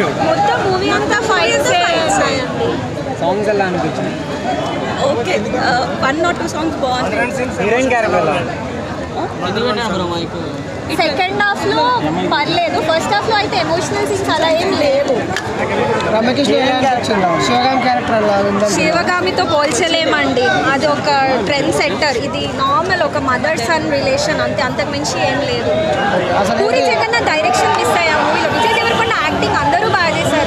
మొత్తం మూవీ అంతా fights songs ఎలా అనిపించింది okay one not two songs బాగుంది హీరోయిన్ క్యారెక్టర్ ఎలా ఉంది సెకండ్ హాఫ్ లో పర్లేదు ఫస్ట్ హాఫ్ లో అయితే ఎమోషనల్ సీన్స్ అలా ఏం లేవు రమ్యకృష్ణ శివగాం క్యారెక్టర్ అలా ఉందని శివగామితో పోల్చలేమండి అది ఒక ట్రెండ్ సెట్టర్ ఇది నార్మల్ ఒక మదర్ సన్ రిలేషన్ అంతే అంతకు మించి ఏం లేదు అసలు పూరి జగన్నాథ్ డైరెక్షన్ మిస్ అయ్యా మూవీలో విజయ్ దేవరకొండ యాక్టింగ్ అందరూ బాగా చేశారు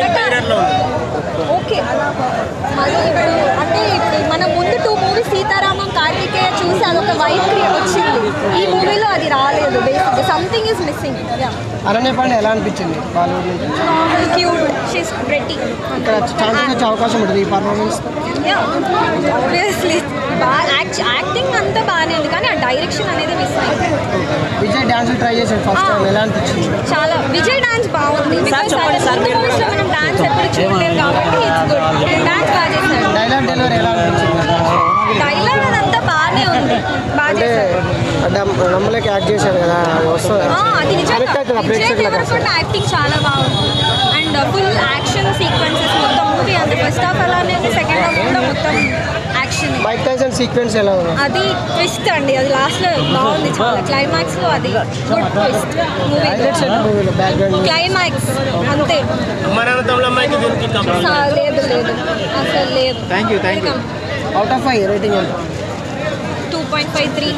ఓకే మళ్ళీ ఇప్పుడు అంటే ఇప్పుడు మన ముందు టూ మూవీస్ సీతారామం కార్తికేయ చూసి అదొక వైట్ క్రియేట్ వచ్చింది ఈ మూవీలో అది రాలేదు బేసిక్ సంథింగ్ ఇస్ మిస్సింగ్ అరణ్య పాండే ఎలా అనిపించింది బాలీవుడ్ నుంచి నార్మల్ క్యూట్ షీస్ ప్రెటీ ఇక్కడ ఛాన్సెస్ వచ్చే అవకాశం ఉంటుంది ఈ పర్ఫార్మెన్స్ ఆబ్వియస్లీ బాగా యాక్టింగ్ అంతా బాగానే ఉంది కానీ ఆ డైరెక్షన్ అనేది మిస్ అయింది విజయ్ డాన్స్ ట్రై చేశాడు ఫస్ట్ టైం ఎలా అనిపించింది చాలా విజయ్ డాన్స్ బాగుంది బికాస్ మూవీస్ లో మనం డాన్స్ ఎప్పుడు చూడలేదు కాబట్టి ఇట్స్ గుడ్ డాన్స్ బాగా చేశాడు డైలాగ్ డెలివరీ ఎలా అనిపించింది డైలాగ్ అదంతా బాగానే ఉంది బాగా అంటే చేశాడు అంటే నమ్మలేక యాక్ట్ చేశాడు కదా అది వస్తుంది ఆ, అది కనెక్ట్ అవుతుంది నిజంగా విజయ్ ప్రేక్షకులకు దేవరకొండ యాక్టింగ్ చాలా బాగుంది అండ్ ఫుల్ యాక్షన్ సీక్వెన్సెస్ మొత్తం మూవీ అంత ఫస్ట్ హాఫ్ అలానే ఉంది సెకండ్ హాఫ్ కూడా మొత్తం యాక్షన్ మైక్ టైసన్ సీక్వెన్స్ ఎలా ఉంది అది ట్విస్ట్ అండి అది లాస్ట్ లో బాగుంది చాలా క్లైమాక్స్ లో అది గుడ్ ట్విస్ట్ మూవీ హైలైట్స్ ఏంటి మూవీలో బ్యాక్గ్రౌండ్ క్లైమాక్స్ అంతే మరణంలో అమ్మాయికి దీనికి కంపెనీ ఆ, లేదు లేదు అసలు లేదు Thank you, thank you. Out of five rating ఎంత two point five three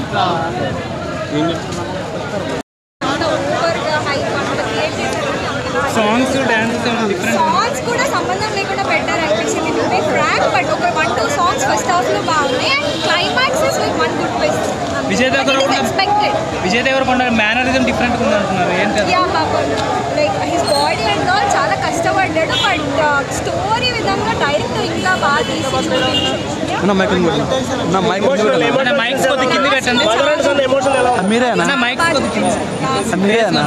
songs dance different songs కూడా సంబంధం లేకుండా పెట్టారు అనిపించింది మూవీ ఫ్రాంక్ బట్ ఒక one two songs first half లో బాగున్నాయి and climax is with one good twist Vijay Deverakonda- expected Vijay Deverakonda mannerism different ఉంది అంటున్నారు ఏంటి అది? యా పాపం like his body and all చాలా కష్టపడ్డాడు బట్ స్టోరీ విధంగా డైరెక్టర్ ఇంకా బాగా తీసి నా మైక్ నా మైక్ మన మైక్స్ కొద్ది కింద కట్టండి ఎమోషన్ ఎలా ఉంది? మీరేనా నా మైక్స్ కొద్ది కింద మీరేనా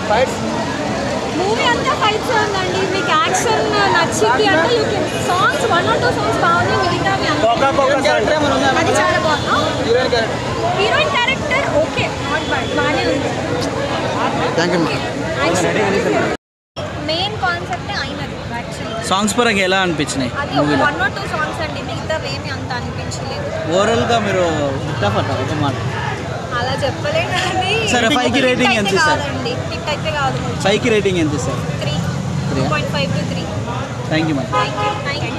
మూవీ అంతా ఫైట్స్ ఉందండి మీకు యాక్షన్ నచ్చింది అంటే you can songs one or two songs బాగున్నాయి మిగతావి అంతా ఒక ఒక సాంగ్. అది చాలా బాగుంది heroine character okay not bad బాగానే ఉంది థ్యాంక్ యూ మెయిన్ కాన్సెప్ట్ అయినది యాక్చువల్లీ సాంగ్స్ పరంగా ఎలా అనిపించినాయి అది ఒక మూవీలో వన్ ఆర్ టూ సాంగ్స్ అండి మిగతావి ఏమి అంత అనిపించలేదు ఓవరాల్గా మీరు ఇష్టపడ్డా ఒక మాట అలా చెప్పలేను కానీ సరే, five కి rating ఎంత ఇస్తారు? కాదండి హిట్ అయితే కాదు ఫైవ్కి రేటింగ్ ఎంత ఇస్తారు three two point five to three thank you madam thank you thank you